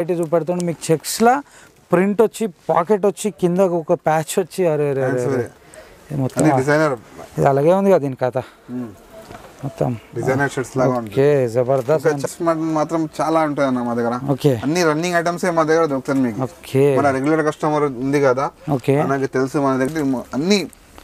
Variety చూపెడుతుండే మీకు చెక్స్లా print వచ్చి pocket వచ్చి కింద ఒక ప్యాచ్ వచ్చి అరే అరే అరే, అరే. ఇది మొత్తం అన్ని డిజైనర్ ఇది అలాగే ఉంది కదా దీని కథ మొత్తం డిజైనర్ షర్ట్స్ లాగా ఉంటాయి ఓకే జబర్దస్త్ ఇంకా చెస్ట్ మాత్రం చాలా ఉంటాయి అన్న మా దగ్గర ఓకే అన్ని రన్నింగ్ ఐటమ్స్ మా దగ్గర దొరుకుతాయి మీకు ఓకే మన రెగ్యులర్ కస్టమర్ ఉంది కదా ఓకే మనకి తెలుసు మన దగ్గర మ- అన్ని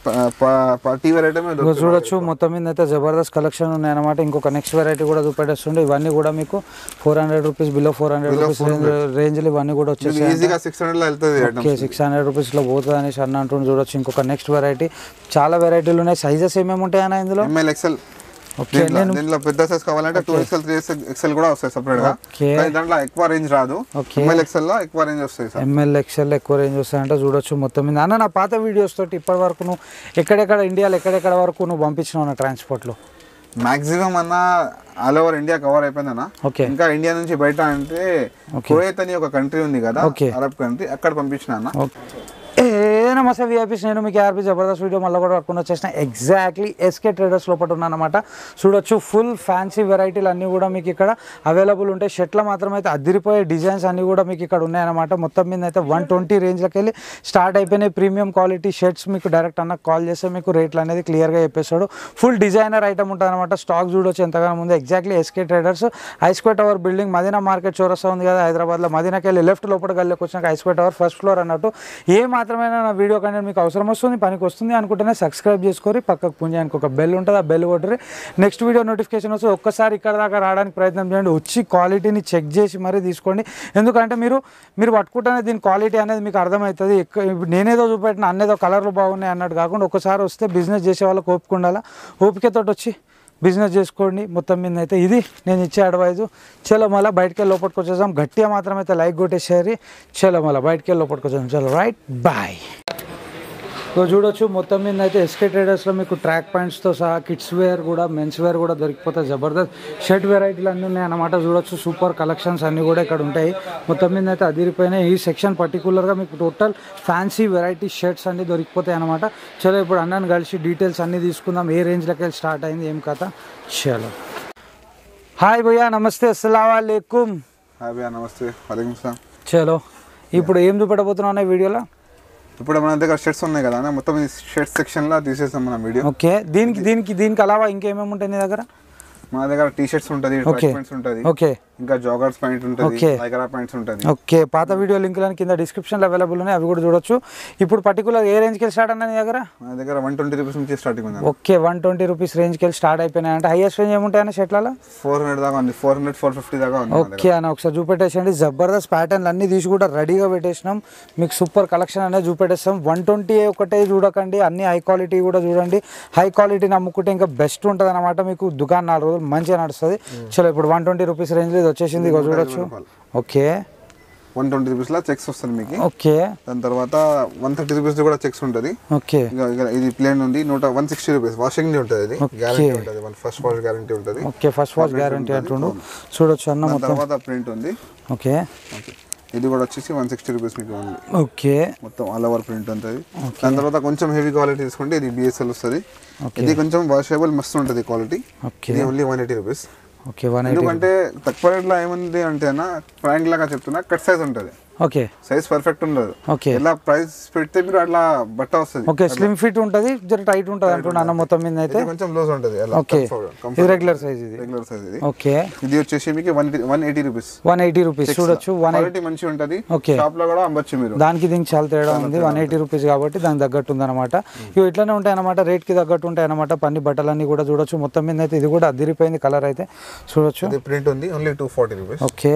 పార్టీ వేర్ ఐటమ్ ఇగో చూడొచ్చు మొత్తం మీద అయితే జబర్దస్త్ కలెక్షన్ ఉన్నాయన్నమాట ఇంకొక నెక్స్ట్ వెరైటీ కూడా చూపెట్టేస్తుండే ఇవన్నీ కూడా మీకు four hundred rupees below four hundred rupees రేంజ్లో ఇవన్నీ కూడా వచ్చేసి ఈజీగా సిక్స్ హండ్రెడ్ లో వెళ్తుంది ఓకే ఐటమ్ సిక్స్ హండ్రెడ్ రూపీస్లో పోతుంది అనేసి అన్న అంటుండు చూడొచ్చు ఇంకొక నెక్స్ట్ వెరైటీ చాలా వెరైటీలు ఉన్నాయి సైజెస్ ఏమేమి ఉంటాయన్న ఇందులో ఎంఎల్ ఎక్సెల్ ఓకే దీంట్లో దీంట్లో పెద్ద సైజ్ కావాలంటే టూ ఎక్స్ఎల్ త్రీ ఎక్స్ఎల్ కూడా వస్తాయి సపరేట్ గా ఓకే కానీ దాంట్లో ఎక్కువ రేంజ్ రాదు ఓకే ఎంఎల్ ఎక్స్ఎల్ లో ఎక్కువ రేంజ్ వస్తాయి సార్ ఎంఎల్ ఎక్స్ఎల్ ఎక్కువ రేంజ్ వస్తాయంటే చూడొచ్చు మొత్తం మీద అన్న నా పాత వీడియోస్ తోటి ఇప్పటి వరకు నువ్వు ఎక్కడెక్కడ ఇండియాలో ఎక్కడెక్కడ వరకు నువ్వు పంపించినావు నా ట్రాన్స్పోర్ట్లో మాక్సిమం అన్న ఆల్ ఓవర్ ఇండియా కవర్ అయిపోయిందన్న ఓకే ఇంకా ఇండియా నుంచి బయట అంటే కువైత్ అని ఒక కంట్రీ ఉంది కదా ఓకే. అరబ్ కంట్రీ అక్కడ పంపించిన అన్న ఏ నమస్తే విఐపీస్ నేను మీకు ఆర్పీ జబర్దస్త్ వీడియో మళ్ళీ కూడా పట్టుకుని వచ్చేసిన ఎగ్జాక్ట్లీ ఎస్కే ట్రేడర్స్ లోపల ఉన్నానమాట చూడొచ్చు ఫుల్ ఫ్యాన్సీ వెరైటీలు అన్నీ కూడా మీకు ఇక్కడ అవైలబుల్ ఉంటాయి షర్ట్ల మాత్రం అయితే అదిరిపోయే డిజైన్స్ అన్నీ కూడా మీకు ఇక్కడ ఉన్నాయన్నమాట మొత్తం మీద అయితే వన్ ట్వంటీ రేంజ్లోకి వెళ్ళి స్టార్ట్ అయిపోయినాయి ప్రీమియం క్వాలిటీ షర్ట్స్ మీకు డైరెక్ట్ అన్న కాల్ చేస్తే మీకు రేట్లు అనేది క్లియర్గా చెప్పేస్తాడు ఫుల్ డిజైనర్ ఐటమ్ ఉంటుంది అనమాట స్టాక్ చూడొచ్చు ఎంతగానో ముందు exactly SK traders I square tower building Madina market చౌరస్తా ఉంది కదా హైదరాబాద్లో మదీనాకి వెళ్ళి లెఫ్ట్ లోపల గల్లోకి వచ్చినాక ఐస్క్వే టవర్ ఫస్ట్ ఫ్లోర్ అన్నట్టు ఏ మాత్రమైనా నా వీడియో కంటెంట్ మీకు అవసరం వస్తుంది పనికి వస్తుంది అనుకుంటేనే సబ్స్క్రైబ్ చేసుకొని పక్కకు పుంజానికి ఒక బెల్ ఉంటుంది ఆ బెల్ కొట్టరి నెక్స్ట్ వీడియో నోటిఫికేషన్ వస్తే ఒక్కసారి ఇక్కడ దాకా రావడానికి ప్రయత్నం చేయండి వచ్చి క్వాలిటీని చెక్ చేసి మరీ తీసుకోండి ఎందుకంటే మీరు మీరు పట్టుకుంటేనే దీని క్వాలిటీ అనేది మీకు అర్థమవుతుంది ఎక్క- ఇప్పుడు నేనేదో చూపెట్టిన అన్నేదో కలర్లు బాగున్నాయి అన్నట్టు కాకుండా ఒకసారి వస్తే బిజినెస్ చేసే వాళ్ళకి ఓపిక ఉండాలా ఓపికతో వచ్చి బిజినెస్ చేసుకోండి మొత్తం మీద అయితే ఇది నేను ఇచ్చే అడ్వైజు చలో మళ్ళీ బయటికి వెళ్ళి లోపలికి వచ్చేసాం గట్టిగా మాత్రం అయితే లైక్ కొట్టేసేయాలి చలో మళ్ళీ బయటికి వెళ్ళి లోపలికి వచ్చేసాం చలో రైట్ బాయ్ సో చూడొచ్చు మొత్తం మీద అయితే ఎస్కే ట్రేడర్స్లో మీకు ట్రాక్ ప్యాంట్స్తో సహా కిడ్స్ వేర్ కూడా మెన్స్ వేర్ కూడా దొరికిపోతాయి జబర్దస్త్ షర్ట్ వెరైటీలు అన్నీ ఉన్నాయి అన్నమాట చూడొచ్చు సూపర్ కలెక్షన్స్ అన్నీ కూడా ఇక్కడ ఉంటాయి మొత్తం మీద అయితే అదిరిపోయినాయి ఈ సెక్షన్ పర్టికులర్గా మీకు టోటల్ ఫ్యాన్సీ వెరైటీ షర్ట్స్ అన్నీ దొరికిపోతాయి అనమాట చలో ఇప్పుడు అన్నని కలిసి డీటెయిల్స్ అన్నీ తీసుకుందాం ఏ రేంజ్లోకి వెళ్ళి స్టార్ట్ అయింది ఏం కథ చలో హాయ్ భయ్యా నమస్తే అస్సలం హాయ్ భయ్యా నమస్తే వలైకుం సలాం చలో ఇప్పుడు ఏం చూపెట్టబోతున్నావు ఈ వీడియోలో ఇప్పుడు మన దగ్గర షర్ట్స్ ఉన్నాయి కదా అన్న మొత్తం ఈ షర్ట్ సెక్షన్ లో తీసేసాం మన వీడియో ఓకే దీనికి దీనికి దీనికి అలావా ఇంకేమేమి ఉంటాయి నీ దగ్గర మన దగ్గర టీ షర్ట్స్ ఉంటుంది ట్రాక్ Okay. ప్యాంట్స్ ఉంటుంది ఓకే ఇంకా జాగర్స్ ప్యాంట్ ఉంటుంది Okay. లైకరా ప్యాంట్స్ ఉంటుంది ఓకే పాత వీడియో లింకులను కింద డిస్క్రిప్షన్లో అవైలబుల్ ఉన్నాయి అవి కూడా చూడొచ్చు ఇప్పుడు పర్టికులర్ ఏ రేంజ్కి వెళ్ళి స్టార్ట్ అన్న నీ దగ్గర మన దగ్గర వన్ ట్వంటీ రూపీస్ నుంచి స్టార్టింగ్ ఉంది ఓకే వన్ ట్వంటీ రూపీస్ రేంజ్కి వెళ్ళి స్టార్ట్ అయిపోయినాయి అంటే హైయెస్ట్ రేంజ్ ఏముంటాయన్న షర్ట్లలో ఫోర్ హండ్రెడ్ దాకా ఉంది ఫోర్ హండ్రెడ్ ఫోర్ ఫిఫ్టీ దాకా ఉంది మన దగ్గర. ఓకే అన్న ఒకసారి చూపెట్టేసండి జబర్దస్త్ ప్యాటర్న్లు అన్ని తీసి కూడా రెడీగా పెట్టేసినాం మీకు సూపర్ కలెక్షన్ అనేది చూపెట్టేస్తాం వన్ ట్వంటీ ఒకటే చూడకండి అన్ని హై క్వాలిటీ కూడా చూడండి హై క్వాలిటీని అమ్ముకుంటే ఇంకా బెస్ట్ ఉంటుంది అనమాట మీకు దుకాణం నాలుగు రోజులు మంచిగా నడుస్తుంది చలో ఇప్పుడు వన్ ట్వంటీ రూపీస్ రేంజ్లో ఇది వచ్చేసింది ఇగో చూడొచ్చు ఓకే వన్ ట్వంటీ రూపీస్ లో చెక్స్ వస్తుంది మీకు ఓకే దాని తర్వాత వన్ థర్టీ రూపీస్ కూడా చెక్స్ ఉంటుంది ఓకే ఇక ఇక ఇది ప్లేన్ ఉంది నూట వన్ సిక్స్టీ రూపీస్ వాషింగ్ ఉంటుంది ఇది Okay. గ్యారంటీ ఉంటుంది వన్ ఫస్ట్ వాష్ గ్యారంటీ ఉంటుంది ఓకే ఫస్ట్ వాష్ గ్యారంటీ అంటుండు చూడొచ్చు అన్న దాని మొత్తం తర్వాత ప్రింట్ ఉంది ఓకే ఓకే ఇది కూడా వచ్చేసి వన్ సిక్స్టీ రూపీస్ మీకు ఉంది ఓకే మొత్తం ఆల్ ఓవర్ ప్రింట్ ఉంటుంది దాని తర్వాత కొంచెం హెవీ క్వాలిటీ తీసుకుంటే ఇది బిఎస్ఎల్ వస్తుంది ఇది కొంచెం వాషబుల్ మస్తు ఉంటుంది క్వాలిటీ ఓకే ఇది only one eighty rupees okay one eighty ఎందుకంటే తక్కువ రేట్లో ఏముంది అంటేనా ఫ్రాంక్ లాగా చెప్తున్నా కట్ సైజ్ ఉంటుంది ఓకే సైజ్ పర్ఫెక్ట్ ఉండదు ఓకే ఇలా ప్రైస్ పెడితే మీరు అట్లా బట్ట వస్తుంది ఓకే స్లిమ్ ఫిట్ ఉంటుంది జర టైట్ ఉంటుంది అంటుండు అన్న మొత్తం మీద అయితే ఇది కొంచెం లూజ్ ఉంటుంది ఓకే ఇది రెగ్యులర్ సైజ్ ఇది రెగ్యులర్ సైజ్ ఇది ఓకే ఇది వచ్చేసి మీకు one one eighty rupees one eighty rupees చూడొచ్చు వన్ క్వాలిటీ మంచిగా ఉంటుంది ఓకే షాప్ లో కూడా అమ్మచ్చు మీరు దానికి దీనికి చాలా తేడా ఉంది వన్ ఎయిటీ రూపీస్ కాబట్టి దానికి తగ్గట్టు ఉందన్నమాట ఇవి ఇట్లానే ఉంటాయి అనమాట రేట్కి తగ్గట్టు ఉంటాయి అనమాట పన్ని బట్టలన్నీ కూడా చూడొచ్చు మొత్తం మీద అయితే ఇది కూడా అదిరిపోయింది కలర్ అయితే చూడొచ్చు ఇది ప్రింట్ ఉంది only two forty rupees okay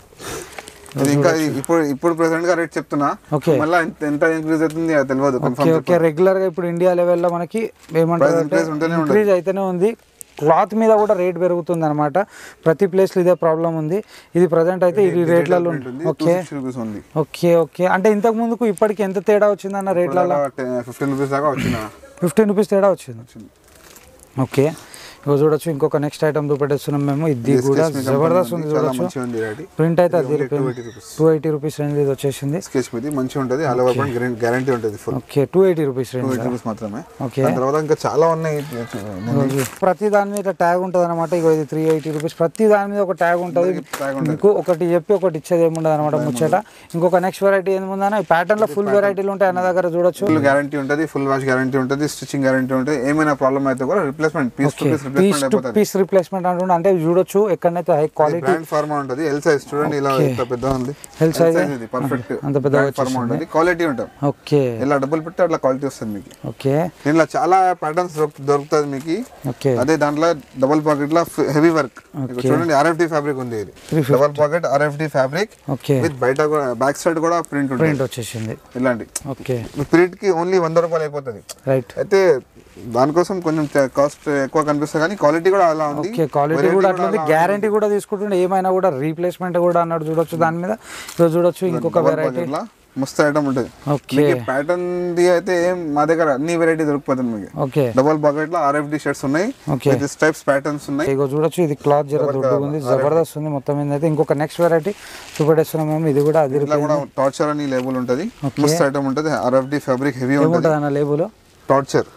ఇది ఇంకా ఇది ఇప్పుడు ఇప్పుడు ప్రెసెంట్ గా రేట్ చెప్తున్నా Okay. మళ్ళీ ఎంత ఎంత ఇంక్రీజ్ అవుతుంది అది తెలియదు ఓకే కన్ఫర్మ్ ఓకే రెగ్యులర్ గా ఇప్పుడు ఇండియా లెవెల్లో మనకి ఏమంటారు Price increase ఉంటూనే ఉంటుంది. ఇంక్రీజ్ అయితేనే ఉంది క్లాత్ మీద కూడా రేట్ పెరుగుతుంది అనమాట ప్రతి ప్లేస్లో ఇదే ప్రాబ్లం ఉంది ఇది ప్రజెంట్ అయితే ఇది రేట్లలో ఉంటుంది టూ ఓకే సిక్స్టీ రూపీస్ ఉంది ఓకే ఓకే అంటే ఇంతకు ముందుకు ఇప్పటికి ఎంత తేడా వచ్చిందన్న రేట్లలో ఫిఫ్టీన్ రూపీస్ దాకా వచ్చిన ఫిఫ్టీన్ రూపీస్ తేడా వచ్చింది ఓకే ఇగో చూడొచ్చు ఇంకొక నెక్స్ట్ ఐటమ్ చూపెట్టేస్తున్నాం మేము ఇది కూడా SKS మీ జబర్దస్త్ company ఉంది చాలా చూడొచ్చు మంచిగా ఉంది variety. ప్రింట్ అయితే అది ఇది only 280 rupees. Two eighty rupees range ఇది వచ్చేసింది స్కెచ్ మీద మంచిగా ఉంటుంది ఆల్ ఓవర్ పాయింట్ గ్యారంటీ ఉంటుంది full okay two eighty rupees two range eighty rupees మాత్రమే ఓకే దాని తర్వాత ఇంకా చాలా ఉన్నాయి ప్రతి దాని మీద ట్యాగ్ ఉంటుంది అనమాట ఇగో ఇది త్రీ ఎయిటీ రూపీస్ ప్రతి దాని మీద ఒక ట్యాగ్ ఉంటుంది tag ఉంటుంది. మీకు ఒకటి చెప్పి ఒకటి ఇచ్చేది ఏముండదు అనమాట ముచ్చట ఇంకొక నెక్స్ట్ వెరైటీ ఏముందన్న ఈ ప్యాటర్న్ లో ఫుల్ వెరైటీలు ఉంటాయి అన్న దగ్గర చూడొచ్చు ఫుల్ గ్యారంటీ ఉంటుంది ఫుల్ వాష్ గ్యారంటీ ఉంటుంది స్టిచ్చింగ్ గ్యారంటీ ఉంటుంది ఏమైనా ప్రాబ్లమ్ అయితే కూడా replacement piece to piece piece replacement to అయిపోతుంది పీస్ రిప్లేస్మెంట్ అంటుండే అంటే ఇవి చూడొచ్చు ఎక్కడైతే హై క్వాలిటీ బ్రాండ్ ఫార్మా ఉంటుంది ఎల్ సైజ్ చూడండి ఇలా ఇంత పెద్ద ఉంది L size? ఇది పర్ఫెక్ట్ అంత పెద్దగా ఫార్మా ఉంటుంది క్వాలిటీ ఉంటుంది ఓకే ఇలా డబ్బులు పెట్టి అట్లా క్వాలిటీ వస్తుంది మీకు ఓకే దీంట్లో చాలా ప్యాటర్న్స్ దొరుకుతుంది మీకు ఓకే అదే దాంట్లో డబుల్ పాకెట్ లో హెవీ వర్క్ చూడండి ఆర్ఎఫ్డి ఫ్యాబ్రిక్ ఉంది ఇది double pocket RFD fabric okay with బయట బ్యాక్ సైడ్ కూడా ప్రింట్ ఉంటుంది ప్రింట్ వచ్చేసింది ఇలాంటి ఓకే ప్రింట్ కి ఓన్లీ వంద రూపాయలు అయిపోతుంది రైట్ అయితే దానికోసం కొంచెం కాస్ట్ ఎక్కువ కనిపిస్తుంది కానీ క్వాలిటీ కూడా అలా ఉంది ఓకే క్వాలిటీ కూడా అట్లా ఉంది గ్యారంటీ కూడా తీసుకుంటుండే ఏమైనా కూడా రీప్లేస్మెంట్ కూడా అన్నాడు చూడొచ్చు దాని మీద ఇప్పుడు చూడొచ్చు ఇంకొక వెరైటీ ఇట్లా మస్తు ఐటమ్ ఉంటుంది ఓకే మీకు ప్యాటర్న్ ది అయితే ఏం మా దగ్గర అన్ని వెరైటీ దొరికిపోతుంది మీకు ఓకే డబల్ బకెట్ లో ఆర్ఎఫ్డి షర్ట్స్ ఉన్నాయి Okay. దిస్ టైప్స్ ప్యాటర్న్స్ ఉన్నాయి ఇగో చూడొచ్చు ఇది క్లాత్ జర దొడ్డుగా ఉంది జబర్దస్త్ ఉంది మొత్తం మీద అయితే ఇంకొక నెక్స్ట్ వెరైటీ చూపెట్టేస్తున్నాం మేము ఇది కూడా అది ఇట్లా కూడా టార్చర్ అని లేబుల్ ఉంటుంది మస్తు ఐటమ్ ఉంటుంది ఆర్ఎఫ్డి ఫ్యాబ్రిక్ హెవీ ఉంటుంది ఏముంటుంది అన్న లేబుల్ టార్చర్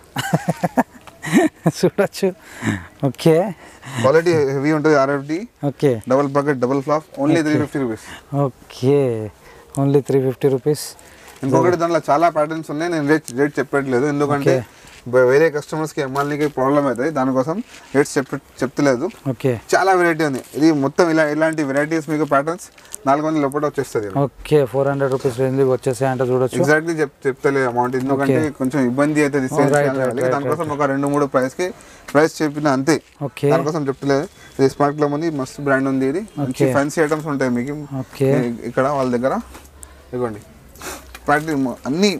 చూడొచ్చు ఓకే క్వాలిటీ హెవీ ఉంటుంది RFD okay double bucket double flap only three fifty rupees okay only three fifty rupees ఇంకొకటి దాంట్లో చాలా ప్యాటర్న్స్ ఉన్నాయి నేను రేట్ రేట్ చెప్పట్లేదు ఎందుకంటే బ- వేరే customers కి మళ్ళీ ప్రాబ్లం అవుతాయి దానికోసం రేట్స్ చెప్ప చెప్తలేదు ఓకే చాలా వెరైటీ ఉంది ఇది మొత్తం ఇలా ఇలాంటి వెరైటీస్ మీకు ప్యాటర్న్స్ నాలుగు వందల లోపల వచ్చేస్తుంది okay four hundred rupees range వచ్చేసాయి అంటే చూడొచ్చు ఎగ్జాక్ట్లీ చెప్ చెప్తలేదు అమౌంట్ ఎందుకంటే కొంచెం ఇబ్బంది అవుతుంది సేల్ right, చేయాలి దానికోసం ఒక రెండు మూడు ప్రైస్ కి ప్రైస్ చెప్పిన అంతే ఓకే దానికోసం చెప్తలేదు ఇది స్మార్ట్ క్లబ్ ఉంది మస్తు బ్రాండ్ ఉంది ఇది మంచి ఫ్యాన్సీ ఐటమ్స్ ఉంటాయి మీకు ఓకే ఇ- ఇక్కడ వాళ్ళ దగ్గర ఇదిగోండి పార్టీ అన్ని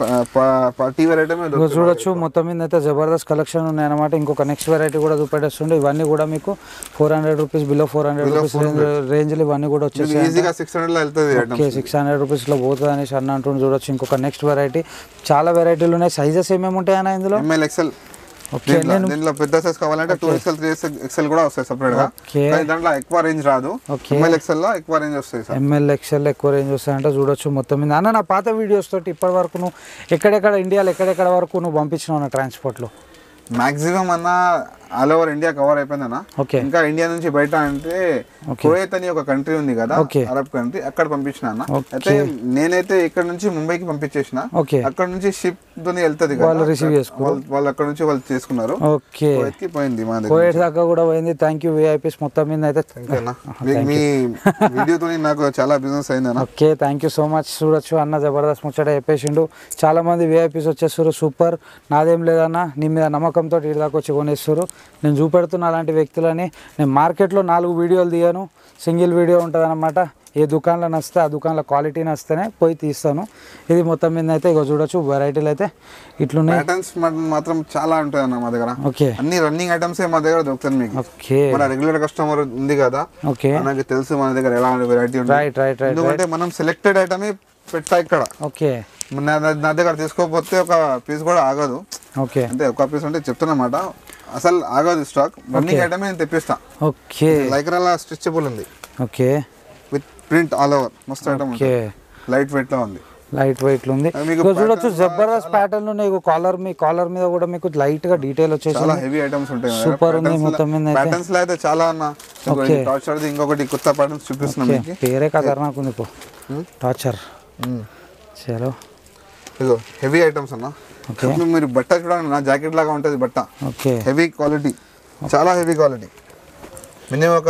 పార్టీ వెరైటీ ఇగో చూడొచ్చు మొత్తం మీద అయితే జబర్దస్త్ కలెక్షన్ ఉన్నాయి అనమాట ఇంకొక నెక్స్ట్ వెరైటీ కూడా చూపెట్టేస్తుండే ఇవన్నీ కూడా మీకు four hundred rupees below four hundred rupees range ఇవన్నీ కూడా వచ్చేసాయి ఈజీగా సిక్స్ హండ్రెడ్ లో వెళ్తుంది ఐటమ్ ఓకే సిక్స్ హండ్రెడ్ రూపీస్లో పోతుంది అనేసి అన్న అంటుండు చూడొచ్చు ఇంకొక నెక్స్ట్ వెరైటీ చాలా వెరైటీలు ఉన్నాయి సైజెస్ ఏమేమి ఉంటాయి అన్న ఇందులో ఎంఎల్ ఎక్సెల్ ఓకే దీంట్లో దీంట్లో పెద్ద సైజ్ కావాలంటే టూ ఎక్స్ఎల్ త్రీ ఎక్స్ఎల్ కూడా వస్తాయి సపరేట్ గా ఓకే కానీ దాంట్లో ఎక్కువ రేంజ్ రాదు ఓకే. ఎంఎల్ ఎక్స్ఎల్ లో ఎక్కువ రేంజ్ వస్తాయి సార్ ఎంఎల్ ఎక్స్ఎల్ ఎక్కువ రేంజ్ వస్తాయంటే చూడొచ్చు మొత్తం మీద అన్న నా పాత వీడియోస్ తోటి ఇప్పటి వరకు నువ్వు ఎక్కడెక్కడ ఇండియాలో ఎక్కడెక్కడ వరకు నువ్వు పంపించినావు నా ట్రాన్స్పోర్ట్లో మాక్సిమం అన్న ఆల్ ఓవర్ ఇండియా కవర్ అయిపోయిందన్న ఓకే ఇంకా ఇండియా నుంచి బయట అంటే కువైత్ అని ఒక కంట్రీ ఉంది కదా ఓకే. అరబ్ కంట్రీ అక్కడ పంపించిన అన్న ఓకే. అయితే నేనైతే ఇక్కడ నుంచి ముంబైకి పంపించేసిన ఓకే అక్కడ నుంచి షిప్ తోని వెళ్తది కదా వాళ్ళు రిసీవ్ చేసుకో వాళ్ళు వాళ్ళు అక్కడ నుంచి వాళ్ళు చేసుకున్నారు ఓకే కువైత్ కి పోయింది మా దగ్గర కోవిడ్ దాకా కూడా పోయింది థ్యాంక్ యూ విఐపీస్ మొత్తం మీద అయితే ఓకేనా? మీ- మీ వీడియోతో నాకు చాలా బిజినెస్ అయింది అన్న okay thank you so much చూడొచ్చు అన్న జబర్దస్త్ ముచ్చట చెప్పేసిండు చాలా మంది విఐపీస్ వచ్చేస్తారు సూపర్ నాదేం లేదన్న నీ మీద నమ్మకంతో ఇటు దాకా వచ్చి కొనేస్తారు నేను చూపెడుతున్న అలాంటి వ్యక్తులని నేను మార్కెట్లో నాలుగు వీడియోలు తీయను సింగిల్ వీడియో ఉంటుంది అనమాట ఏ దుకాణంలో నచ్చితే ఆ దుకాణంలో క్వాలిటీ నచ్చితేనే పోయి తీస్తాను ఇది మొత్తం మీద అయితే ఇక చూడొచ్చు వెరైటీలు అయితే ఇట్లున్నాయి ప్యాటర్న్స్ మాత్రం చాలా ఉంటాయి అన్న మా దగ్గర ఓకే అన్ని రన్నింగ్ ఐటమ్స్ మా దగ్గర దొరుకుతాయి మీకు ఓకే మన రెగ్యులర్ కస్టమర్ ఉంది కదా ఓకే మనకి తెలుసు మన దగ్గర ఎలా వెరైటీ ఉంటుంది రైట్ రైట్ రైట్ ఎందుకంటే మనం సెలెక్టెడ్ ఐటమే పెట్టా ఇక్కడ ఓకే నా నా దగ్గర తీసుకోకపోతే ఒక పీస్ కూడా ఆగదు ఓకే అంటే ఒక పీస్ అంటే చెప్తున్నమాట అసలు ఆగదు స్టాక్ రన్నింగ్ ఐటమే నేను తెప్పిస్తా ఓకే లైక్రాలా స్ట్రెచబుల్ ఉంది okay with print all over మస్తు ఐటమ్ ఓకే లైట్ వెయిట్ లో ఉంది లైట్ వెయిట్ ఉంది అది మీకు ఇగో చూడొచ్చు జబర్దస్త్ ప్యాటర్న్ ఉన్నాయి కాలర్ మీ కాలర్ మీద కూడా మీకు లైట్ గా డీటెయిల్ వచ్చేసి చాలా హెవీ ఐటమ్స్ ఉంటాయి Super ఉంది మొత్తం మీద అయితే. ప్యాటర్న్స్ లో అయితే చాలా అన్న టార్చర్ ఇంకొకటి కొత్త ప్యాటర్న్స్ చూపిస్తున్నాం ఓకే, మీకు పేరే ఖతర్నాక్ ఉంది పో టార్చర్ మ్మ్. చలో ఇదిగో హెవీ ఐటమ్స్ అన్న ఇప్పుడు మీరు బట్ట చూడండి నా జాకెట్ లాగా ఉంటుంది బట్ట ఓకే హెవీ క్వాలిటీ చాలా హెవీ క్వాలిటీ మినిమం ఒక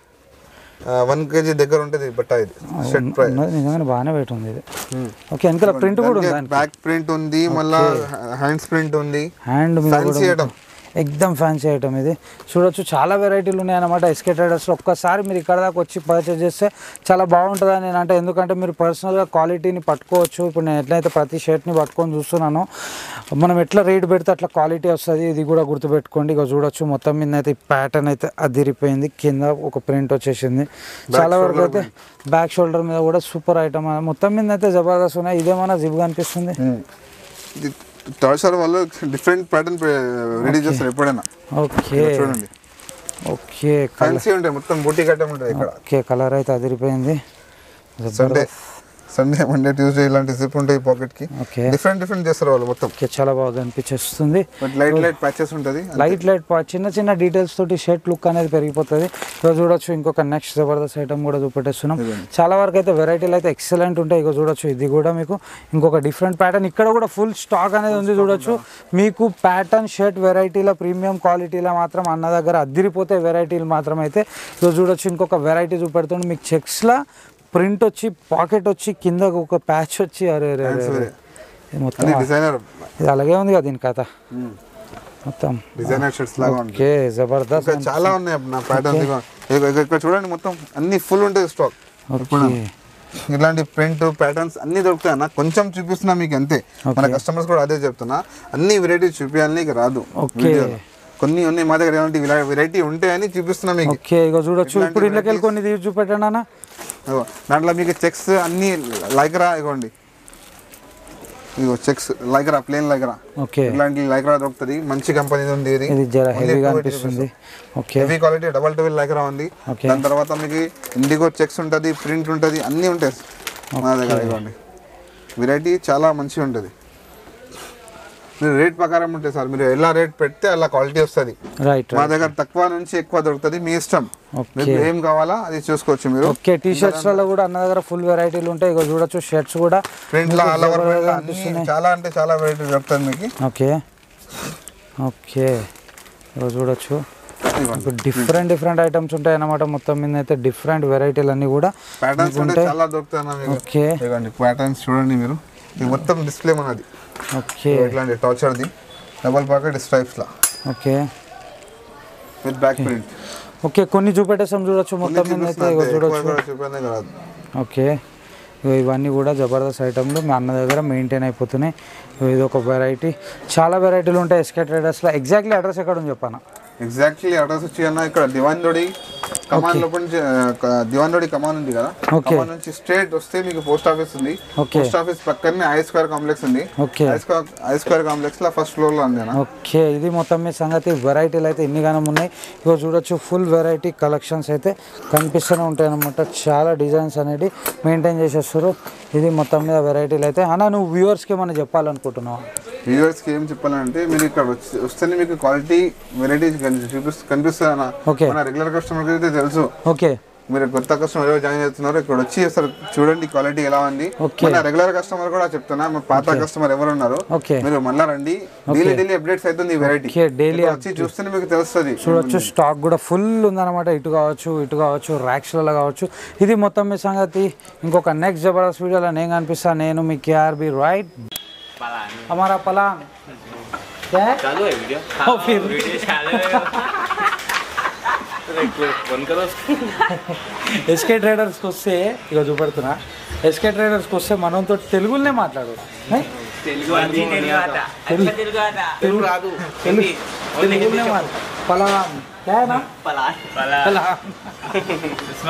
వన్ కేజీ దగ్గర ఉంటుంది ఈ బట్ట ఇది షర్ట్ ప్రైస్ ఉన్నది నిజంగానే బాగానే వెయిట్ ఉంది ఇది ఓకే వెనకాల ప్రింట్ కూడా ఉంది దానికి బ్యాక్ ప్రింట్ ఉంది మళ్ళా హ్యాండ్స్ ప్రింట్ ఉంది హ్యాండ్ మీద ఫ్యాన్సీ కూడా ఐటమ్ ఎక్దమ్ ఫ్యాన్సీ ఐటమ్ ఇది చూడొచ్చు చాలా వెరైటీలు ఉన్నాయన్నమాట ఎస్కే ట్రేడర్స్లో ఒక్కసారి మీరు ఇక్కడ దాకా వచ్చి పర్చేస్ చేస్తే చాలా బాగుంటుందని నేను అంటే ఎందుకంటే మీరు పర్సనల్గా క్వాలిటీని పట్టుకోవచ్చు ఇప్పుడు నేను ఎట్లయితే ప్రతి షర్ట్ని పట్టుకొని చూస్తున్నానో మనం ఎట్లా రేట్ పెడితే అట్లా క్వాలిటీ వస్తుంది ఇది కూడా గుర్తుపెట్టుకోండి ఇక చూడొచ్చు మొత్తం మీద అయితే ప్యాటర్న్ అయితే అదిరిపోయింది కింద ఒక ప్రింట్ వచ్చేసింది చాలా వరకు అయితే బ్యాక్ షోల్డర్ మీద కూడా సూపర్ ఐటమ్ మొత్తం మీద అయితే జబర్దస్త్ ఉన్నాయి ఇదేమన్నా జిబ్ కనిపిస్తుంది ఇది టార్చర్ వాళ్ళు డిఫరెంట్ ప్యాటర్న్ రెడీ చేస్తారు ఎప్పుడైనా ఓకే చూడండి ఓకే ఫ్యాన్సీ ఉంటాయి మొత్తం బూటీ కట్టం ఉంటుంది ఇక్కడ ఓకే కలర్ అయితే అదిరిపోయింది సండే సండే మండే ట్యూస్డే ఇలాంటి జిప్ ఉంటాయి పాకెట్ కి ఓకే డిఫరెంట్ డిఫరెంట్ చేస్తారు వాళ్ళు మొత్తం ఓకే చాలా బాగా అనిపించేస్తుంది బట్ లైట్ లైట్ ప్యాచెస్ ఉంటుంది లైట్ లైట్ పా- చిన్న చిన్న డీటెయిల్స్ తోటి షర్ట్ లుక్ అనేది పెరిగిపోతుంది ఇక చూడొచ్చు ఇంకొక నెక్స్ట్ జబర్దస్త్ ఐటమ్ కూడా చూపెట్టేస్తున్నాం చాలా వరకు అయితే వెరైటీలు అయితే ఎక్సలెంట్ ఉంటాయి ఇక చూడొచ్చు ఇది కూడా మీకు ఇంకొక డిఫరెంట్ ప్యాటర్న్ ఇక్కడ కూడా ఫుల్ స్టాక్ అనేది ఉంది చూడొచ్చు మీకు ప్యాటర్న్ షర్ట్ వెరైటీల ప్రీమియం క్వాలిటీలో మాత్రం అన్న దగ్గర అద్దిరిపోతే వెరైటీలు మాత్రం అయితే ఇక చూడొచ్చు ఇంకొక వెరైటీ చూపెడుతుంది మీకు చెక్స్లా ప్రింట్ వచ్చి పాకెట్ వచ్చి కింద ఒక ప్యాచ్ వచ్చి అరే అరే అరే అరే. ఇది మొత్తం అన్ని డిజైనర్ ఇది అలాగే ఉంది కదా దీని కథ మొత్తం డిజైనర్ షర్ట్స్ లాగా ఉంటుంది ఓకే జబర్దస్త్ ఇంకా చాలా ఉన్నాయి నా ప్యాటర్న్ ఇక్కడ చూడండి మొత్తం అన్ని ఫుల్ ఉంటుంది స్టాక్ ఓకే ఇలాంటి ప్రింట్ ప్యాటర్న్స్ అన్ని దొరుకుతాయి అన్న కొంచెం చూపిస్తున్నా మీకు అంతే మన కస్టమర్స్ కూడా అదే చెప్తున్నా అన్ని వెరైటీస్ చూపించాలని ఇక రాదు ఓకే. వీడియోలో. కొన్ని ఉన్నాయి మా దగ్గర ఇలాంటి వెరైటీ ఉంటాయని చూపిస్తున్నా మీకు ఓకే ఇక చూడొచ్చు ఇప్పుడు ఇంట్లోకి కొన్ని తీసి చూపెట్టండి అన్న ఇగో, దాంట్లో మీకు చెక్స్ అన్ని లైక్రా ఇగోండి ఇగో checks lycra plain lycra okay ఇలాంటి లైక్రా దొరుకుతుంది మంచి కంపెనీ ఉంది ఇది ఇది జర హెవీగా అనిపిస్తుంది okay heavy quality double table lycra ఉంది Okay. దాని తర్వాత మీకు ఇండిగో చెక్స్ ఉంటుంది ప్రింట్ ఉంటుంది అన్నీ ఉంటాయి మా దగ్గర ఇవ్వండి వెరైటీ చాలా మంచిగా ఉంటుంది మీరు రేట్ ప్రకారం ఉంటుంది సార్ మీరు ఎలా రేట్ పెడితే అలా క్వాలిటీ వస్తుంది రైట్ మా దగ్గర తక్కువ నుంచి ఎక్కువ దొరుకుతుంది మీ ఇష్టం ఓకే మీకు ఏం కావాలా అది చూసుకోవచ్చు మీరు ఓకే టీ షర్ట్స్లలో కూడా అన్న దగ్గర ఫుల్ వెరైటీలు ఉంటాయి ఇక చూడొచ్చు షర్ట్స్ కూడా ప్రింట్ లో ఆల్ ఓవర్ జబర్దస్త్ అన్ని అనిపిస్తున్నాయి. చాలా అంటే చాలా వెరైటీ దొరుకుతుంది మీకు ఓకే ఓకే ఇక చూడొచ్చు ఇవ్వండి ఇప్పుడు డిఫరెంట్ డిఫరెంట్ ఐటమ్స్ ఉంటాయి అన్నమాట మొత్తం మీద అయితే డిఫరెంట్ వెరైటీలు అన్నీ కూడా ప్యాటర్న్స్ అంటే చాలా దొరుకుతాయి అన్న మీకు ఓకే ఇవ్వండి ప్యాటర్న్స్ చూడండి మీరు ఇది మొత్తం డిస్ప్లే మనది ఓకే ఇట్లాంటి టార్చర్ది డబల్ పాకెట్ స్ట్రైప్స్ లా okay with back print okay కొన్ని చూపెట్టేసాం చూడొచ్చు మొత్తం మీద అయితే ఇక చూడొచ్చు చూపించే కాదు ఓకే ఇగో ఇవన్నీ కూడా జబర్దస్త్ ఐటమ్లు మీ అన్న దగ్గర మెయింటైన్ అయిపోతున్నాయి ఇగో ఇది ఒక వెరైటీ చాలా వెరైటీలు ఉంటాయి ఎస్కే ట్రేడర్స్లో ఎగ్జాక్ట్లీ అడ్రస్ ఎక్కడ ఉంది చెప్పాను ఎగ్జాక్ట్లీ అడ్రస్ వచ్చి అన్న ఇక్కడ దివాన్ రోడి కమాన్ లోపల నుంచి ఆ, క- దివాన్ రోడి కమాన్ ఉంది కదా Okay. కమాన్ నుంచి స్ట్రేట్ వస్తే మీకు పోస్ట్ ఆఫీస్ ఉంది Okay. పోస్ట్ ఆఫీస్ పక్కనే ఐ స్క్వేర్ కాంప్లెక్స్ ఉంది okay I square I square complex లో ఫస్ట్ ఫ్లోర్ లో ఉంది అన్న ఓకే ఇది మొత్తం మీ సంగతి వెరైటీలు అయితే ఇన్ని గానం ఉన్నాయి ఇగో చూడొచ్చు ఫుల్ వెరైటీ కలెక్షన్స్ అయితే కనిపిస్తూనే ఉంటాయి అనమాట చాలా డిజైన్స్ అనేది మెయింటైన్ చేసేస్తారు ఇది మొత్తం మీద వెరైటీలు అయితే అన్న నువ్వు వ్యూవర్స్కి ఏమైనా చెప్పాలనుకుంటున్నావు వ్యూవర్స్ కి ఏం చెప్పాలంటే మీరు ఇక్కడ వచ్చి- వస్తేనే మీకు క్వాలిటీ వెరైటీస్ చూపిస్తూ కనిపిస్తుంది అన్న Okay. మన రెగ్యులర్ కస్టమర్ అయితే తెలుసు ఓకే మీరు కొత్త కస్టమర్ ఎవరు జాయిన్ అవుతున్నారు ఇక్కడ వచ్చి అసలు చూడండి క్వాలిటీ ఎలా ఉంది Okay. మన రెగ్యులర్ కస్టమర్ కూడా చెప్తున్నా మన పాత కస్టమర్ ఎవరు ఉన్నారు ఓకే మీరు మళ్ళా రండి డైలీ డైలీ అప్డేట్స్ అవుతుంది ఈ వెరైటీ Okay, daily వచ్చి చూస్తేనే మీకు తెలుస్తుంది చూడొచ్చు స్టాక్ కూడా ఫుల్ ఉందన్నమాట ఇటు కావచ్చు ఇటు కావచ్చు ర్యాక్స్లలో కావచ్చు ఇది మొత్తం మీ సంగతి ఇంకొక నెక్స్ట్ జబర్దస్త్ వీడియోలో నేను కనిపిస్తా నేను మీ కేఆర్బి రైట్ हमारा पलांग क्या है चालू है वीडियो हाँ, फिर। वीडियो चालू है Like, बंद करो ఎస్కే ట్రేడర్స్కి వస్తే ఇక చూపెడుతున్నా ఎస్కే ట్రేడర్స్కి వస్తే మనతో తెలుగులోనే మాట్లాడు ఏ? తెలుగు అది తెలుగు ఆట తెలుగు- తెలుగు ఆట తెలుగు రాదు తెలుగు తెలుగులోనే మాట్లాడు పలాం क्या है ना పలా పలా पलांग